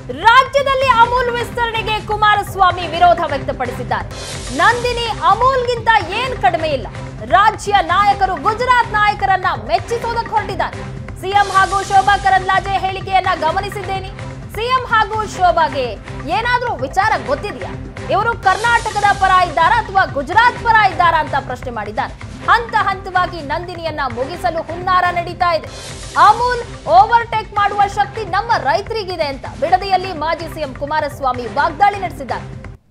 ರಾಜ್ಯದಲ್ಲಿ ಅಮೂಲ್ ವಿಸ್ತರಣೆಗೆ ಕುಮಾರಸ್ವಾಮಿ ವಿರೋಧ ವ್ಯಕ್ತಪಡಿಸಿದ್ದಾರೆ ನಂದಿನಿ ಅಮೂಲ್ಗಿಂತ ಏನ್ ಕಡಿಮೆ ಇಲ್ಲ ರಾಜ್ಯ ನಾಯಕರು ಗುಜರಾತ್ ನಾಯಕರನ್ನ ಮೆಚ್ಚಿಸೋದಕ್ಕೆ ಹೊರಟಿದ್ದಾರೆ ಸಿಎಂ ಹಾಗೂ ಶೋಭಾ ಕರಂದ್ಲಾಜೆ ಹೇಳಿಕೆಯನ್ನ ಗಮನಿಸಿದ್ದೇನೆ ಸಿಎಂ ಹಾಗೂ ಶೋಭಾಗೆ ಏನಾದ್ರೂ ವಿಚಾರ ಗೊತ್ತಿದೆಯಾ ಇವರು ಕರ್ನಾಟಕದ ಪರ ಇದ್ದಾರಾ ಅಥವಾ ಗುಜರಾತ್ ಪರ ಇದ್ದಾರಾ ಅಂತ ಪ್ರಶ್ನೆ ಮಾಡಿದ್ದಾರೆ ಹಂತ ಹಂತವಾಗಿ ನಂದಿನಿಯನ್ನ ಮುಗಿಸಲು ಹುನ್ನಾರ ನಡೀತಾ ಇದೆ ಅಮೂಲ್ ಓವರ್ಟೇಕ್ ಮಾಡುವ ಶಕ್ತಿ ನಮ್ಮ ರೈತರಿಗಿದೆ ಅಂತ ಬಿಡದಿಯಲ್ಲಿ ಮಾಜಿ ಸಿಎಂ ಕುಮಾರಸ್ವಾಮಿ ವಾಗ್ದಾಳಿ ನಡೆಸಿದ್ದಾರೆ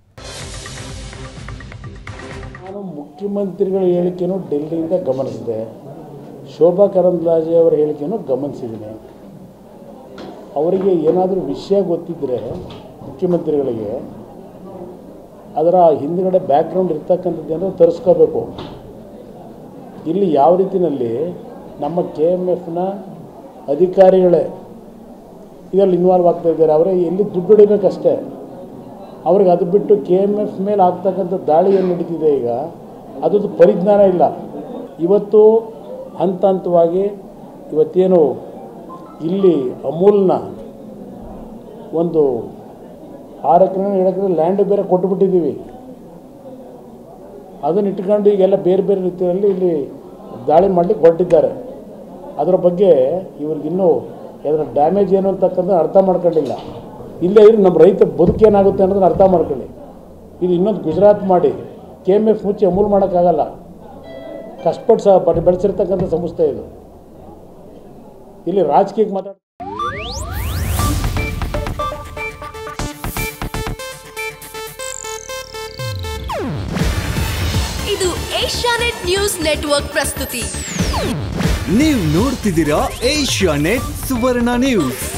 ನಾನು ಮುಖ್ಯಮಂತ್ರಿಗಳ ಹೇಳಿಕೆನೂ ಡೆಲ್ಲಿಯಿಂದ ಗಮನಿಸಿದೆ ಶೋಭಾ ಕರಂದ್ಲಾಜೆ ಅವರ ಹೇಳಿಕೆನೂ ಗಮನಿಸಿದ್ದೀನಿ ಅವರಿಗೆ ಏನಾದರೂ ವಿಷಯ ಗೊತ್ತಿದ್ದರೆ ಮುಖ್ಯಮಂತ್ರಿಗಳಿಗೆ ಅದರ ಹಿಂದ್ಗಡೆ ಬ್ಯಾಕ್ಗ್ರೌಂಡ್ ಇರ್ತಕ್ಕಂಥದ್ದು ಏನಾದ್ರು ತರಿಸ್ಕೋಬೇಕು ಇಲ್ಲಿ ಯಾವ ರೀತಿಯಲ್ಲಿ ನಮ್ಮ ಕೆ ಎಮ್ ಎಫ್ನ ಅಧಿಕಾರಿಗಳೇ ಇದರಲ್ಲಿ ಇನ್ವಾಲ್ವ್ ಆಗ್ತಾ ಇದ್ದಾರೆ ಅವರೇ ಎಲ್ಲಿ ದುಡ್ಡು ಹೊಡಿಬೇಕಷ್ಟೇ ಅವ್ರಿಗೆ ಅದು ಬಿಟ್ಟು ಕೆ ಎಮ್ ಎಫ್ ಮೇಲೆ ಆಗ್ತಕ್ಕಂಥ ದಾಳಿ ಏನು ನಡೀತಿದೆ ಈಗ ಅದ್ರದ್ದು ಪರಿಜ್ಞಾನ ಇಲ್ಲ ಇವತ್ತು ಹಂತ ಹಂತವಾಗಿ ಇವತ್ತೇನು ಇಲ್ಲಿ ಅಮೂಲ್ನ ಒಂದು ಆರು ಎಕರೆ ಏಳು ಎಕರೆ ಲ್ಯಾಂಡ್ ಬೇರೆ ಕೊಟ್ಟುಬಿಟ್ಟಿದ್ದೀವಿ ಅದನ್ನು ಇಟ್ಕೊಂಡು ಈಗೆಲ್ಲ ಬೇರೆ ಬೇರೆ ರೀತಿಯಲ್ಲಿ ಇಲ್ಲಿ ದಾಳಿ ಮಾಡಲಿಕ್ಕೆ ಹೊರಟಿದ್ದಾರೆ ಅದರ ಬಗ್ಗೆ ಇವ್ರಿಗಿನ್ನೂ ಅದರ ಡ್ಯಾಮೇಜ್ ಏನು ಅಂತಕ್ಕಂಥ ಅರ್ಥ ಮಾಡ್ಕೊಂಡಿಲ್ಲ ಇಲ್ಲೇ ಇದ್ರೆ ನಮ್ಮ ರೈತ ಬದುಕೇನಾಗುತ್ತೆ ಅನ್ನೋದನ್ನ ಅರ್ಥ ಮಾಡ್ಕೊಳ್ಳಿ ಇದು ಇನ್ನೊಂದು ಗುಜರಾತ್ ಮಾಡಿ ಕೆ ಎಮ್ ಎಫ್ ಮುಚ್ಚಿ ಅಮೂಲ್ ಮಾಡೋಕ್ಕಾಗಲ್ಲ ಕಷ್ಟಪಟ್ಟು ಸಹ ಬ- ಬೆಳೆಸಿರ್ತಕ್ಕಂಥ ಸಂಸ್ಥೆ ಇದು ಇಲ್ಲಿ ರಾಜಕೀಯಕ್ಕೆ ಮಾತಾಡ ಇದು ಏಷ್ಯಾನೆಟ್ ನ್ಯೂಸ್ ನೆಟ್ವರ್ಕ್ ಪ್ರಸ್ತುತಿ ನೀವು ನೋಡ್ತಿದ್ದೀರಾ ಏಷ್ಯಾ ನೆಟ್ ಸುವರ್ಣ ನ್ಯೂಸ್